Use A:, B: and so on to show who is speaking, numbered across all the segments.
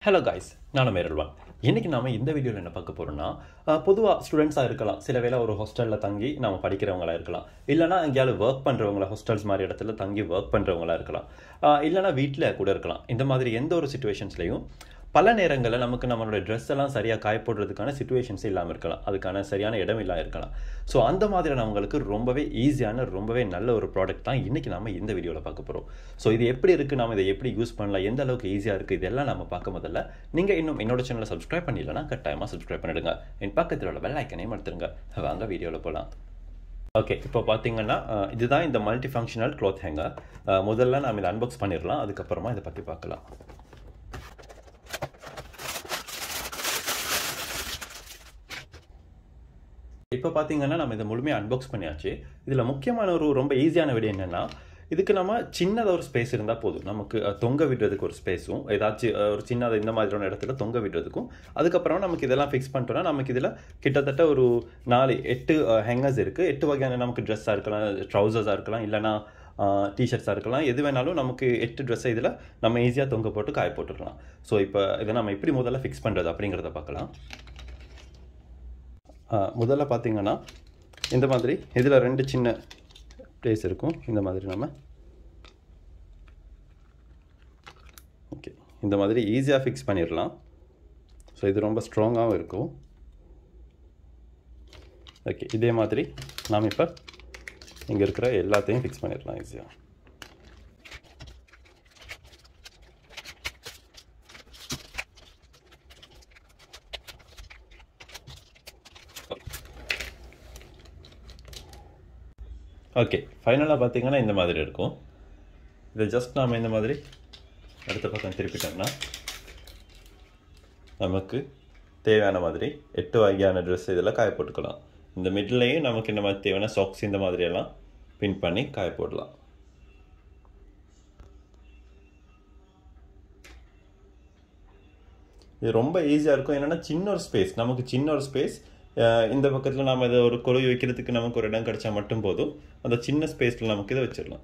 A: hello guys நானும் மேரல்வான் இன்றைக்கி நாம இந்த வீடியோவில் என்ன பார்க்க போகிறோம்னா பொதுவாக ஸ்டூடெண்ட்ஸாக இருக்கலாம் சில வேளை ஒரு ஹாஸ்டலில் தங்கி நம்ம படிக்கிறவங்களா இருக்கலாம் இல்லைனா எங்கேயாவது ஒர்க் பண்ணுறவங்கள ஹாஸ்டல்ஸ் மாதிரி இடத்துல தங்கி ஒர்க் பண்ணுறவங்களா இருக்கலாம் ஆஹ் இல்லைனா வீட்டில் கூட இருக்கலாம் இந்த மாதிரி எந்த ஒரு சுச்சுவேஷன்ஸ்லையும் பல நேரங்களில் நமக்கு நம்மளோட ட்ரெஸ் எல்லாம் சரியாக காய போடுறதுக்கான சுச்சுவேஷன்ஸ் இல்லாமல் இருக்கலாம் அதுக்கான சரியான இடம் இல்லாமல் இருக்கலாம் ஸோ அந்த மாதிரியானவங்களுக்கு ரொம்பவே ஈஸியான ரொம்பவே நல்ல ஒரு ப்ராடக்ட் தான் இன்றைக்கி நாம இந்த வீடியோவில் பார்க்க போகிறோம் ஸோ இது எப்படி இருக்குது நாம இதை எப்படி யூஸ் பண்ணலாம் எந்த அளவுக்கு ஈஸியாக இருக்குது இதெல்லாம் நம்ம பார்க்க முதல்ல நீங்கள் இன்னும் என்னோட சேனலை சப்ஸ்கிரைப் பண்ணிடலன்னா கட்டாயமாக சப்ஸ்கிரைப் பண்ணிடுங்க என் பக்கத்தில் உள்ள பெல் ஐக்கனையும் எடுத்துருங்க வாங்க வீடியோவில் போகலாம் ஓகே இப்போ பார்த்தீங்கன்னா அஹ், இதுதான் இந்த மல்டி ஃபங்க்ஷனல் க்ளோத் ஹேங்கர் முதல்ல நாம் இதை அன்பாக்ஸ் பண்ணிடலாம் அதுக்கப்புறமா இதை பற்றி பார்க்கலாம் இப்போ பார்த்தீங்கன்னா நம்ம இதை முழுமையாக அன்பாக்ஸ் பண்ணியாச்சு இதில் முக்கியமான ஒரு ரொம்ப ஈஸியான விட என்னென்னா இதுக்கு நம்ம சின்னதாக ஒரு ஸ்பேஸ் இருந்தால் போதும் நமக்கு அஹ், தொங்க விடுறதுக்கு ஒரு ஸ்பேஸும் ஏதாச்சும் அஹ், ஒரு சின்னதாக இந்த மாதிரியான இடத்துல தொங்க விடுறதுக்கும் அதுக்கப்புறம் நமக்கு இதெல்லாம் ஃபிக்ஸ் பண்ணிட்டோம்னா நமக்கு இதில் கிட்டத்தட்ட ஒரு நாலு எட்டு ஹேங்கர்ஸ் இருக்குது எட்டு வகையான நமக்கு ட்ரெஸ்ஸாக இருக்கலாம் ட்ரௌசர்ஸாக இருக்கலாம் இல்லைனா டிஷர்ட்ஸாக இருக்கலாம் எது வேணாலும் நமக்கு எட்டு ட்ரெஸ்ஸை இதில் நம்ம ஈஸியாக தொங்க போட்டு காய போட்டுடலாம் ஸோ இப்போ இதை நம்ம எப்படி முதல்ல ஃபிக்ஸ் பண்ணுறது அப்படிங்கிறத பார்க்கலாம் ஆ, முதல்ல பார்த்தீங்கன்னா இந்த மாதிரி இதில் ரெண்டு சின்ன பிளேஸ் இருக்கும் இந்த மாதிரி நம்ம ஓகே இந்த மாதிரி ஈஸியாக ஃபிக்ஸ் பண்ணிடலாம் ஸோ இது ரொம்ப ஸ்ட்ராங்காகவும் இருக்கும் ஓகே இதே மாதிரி நாம் இப்போ இங்கே இருக்கிற எல்லாத்தையும் ஃபிக்ஸ் பண்ணிடலாம் ஈஸியாக ஓகே ஃபைனலாக பார்த்தீங்கன்னா இந்த மாதிரி இருக்கும் இதை ஜஸ்ட் நாம் இந்த மாதிரி அடுத்த பக்கம் திருப்பிட்டோம்னா நமக்கு தேவையான மாதிரி எட்டு வகையான ட்ரெஸ் இதில் காய போட்டுக்கலாம் இந்த மிடில்லையும் நமக்கு இந்த மாதிரி தேவையான சாக்ஸ் இந்த மாதிரியெல்லாம் பின் பண்ணி காய போடலாம் இது ரொம்ப ஈஸியாக இருக்கும் என்னென்னா சின்ன ஒரு ஸ்பேஸ் நமக்கு சின்ன ஒரு ஸ்பேஸ் இந்த பக்கத்தில் நம்ம இதை ஒரு கொழுவி வைக்கிறதுக்கு நமக்கு ஒரு இடம் கிடைச்சா மட்டும் போதும் அந்த சின்ன ஸ்பேஸில் நமக்கு இதை வச்சிடலாம்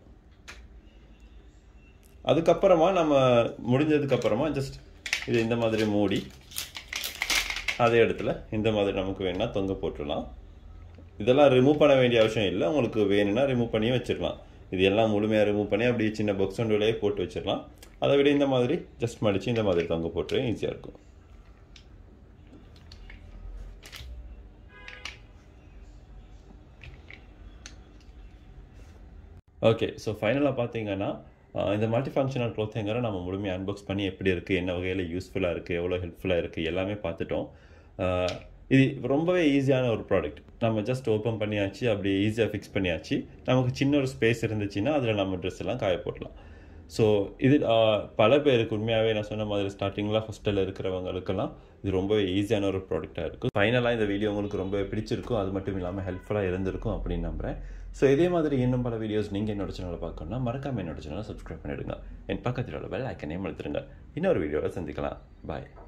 A: அதுக்கப்புறமா நம்ம முடிஞ்சதுக்கு அப்புறமா ஜஸ்ட் இது இந்த மாதிரி மூடி அதே இடத்துல இந்த மாதிரி நமக்கு வேணும்னா தொங்க போட்டுடலாம் இதெல்லாம் ரிமூவ் பண்ண வேண்டிய அவசியம் இல்லை உங்களுக்கு வேணும்னா ரிமூவ் பண்ணியும் வச்சிடலாம் இது எல்லாம் முழுமையாக ரிமூவ் பண்ணி அப்படியே சின்ன பாக்ஸ் ஒன்றுலேயே போட்டு வச்சிடலாம் அதை விட இந்த மாதிரி ஜஸ்ட் மடித்து இந்த மாதிரி தொங்க போட்டு ஈஸியாக இருக்கும் ஓகே ஸோ ஃபைனலாக பார்த்தீங்கன்னா ஆஹ் இந்த மல்டி ஃபங்க்ஷனல் க்ளோத் ஹேங்கரை நம்ம முழுமையாக அன்பாக்ஸ் பண்ணி எப்படி இருக்குது என்ன வகையில் யூஸ்ஃபுல்லாக இருக்குது எவ்வளோ ஹெல்ப்ஃபுல்லாக இருக்குது எல்லாமே பார்த்துட்டோம் ஆஹ் இது ரொம்பவே ஈஸியான ஒரு ப்ராடக்ட் நம்ம ஜஸ்ட் ஓப்பன் பண்ணியாச்சு அப்படி ஈஸியாக ஃபிக்ஸ் பண்ணியாச்சு நமக்கு சின்ன ஒரு ஸ்பேஸ் இருந்துச்சுன்னா அதில் நம்ம ட்ரெஸ் எல்லாம் காய போடலாம் ஸோ இது ஆஹ் பல பேருக்கு உண்மையாகவே நான் சொன்ன மாதிரி ஸ்டார்டிங்கில் ஹாஸ்டலில் இருக்கிறவங்களுக்கெல்லாம் இது ரொம்பவே ஈஸியான ஒரு ப்ராடக்டாக இருக்கும் ஃபைனலாக இந்த வீடியோ உங்களுக்கு ரொம்பவே பிடிச்சிருக்கும் அது மட்டும் இல்லாமல் ஹெல்ப்ஃபுல்லாக இருந்திருக்கும் அப்படின்னு நம்புகிறேன் ஸோ இதே மாதிரி இன்னும் பல வீடியோஸ் நீங்கள் என்னோட சேனலை பார்க்கணும்னா மறக்காம என்னோட சேனலை சப்ஸ்கிரைப் பண்ணிடுங்க என் பக்கத்தில் உள்ள பெல் ஐக்கனையும் எடுத்துருங்க இன்னொரு வீடியோவில் சந்திக்கலாம் பாய்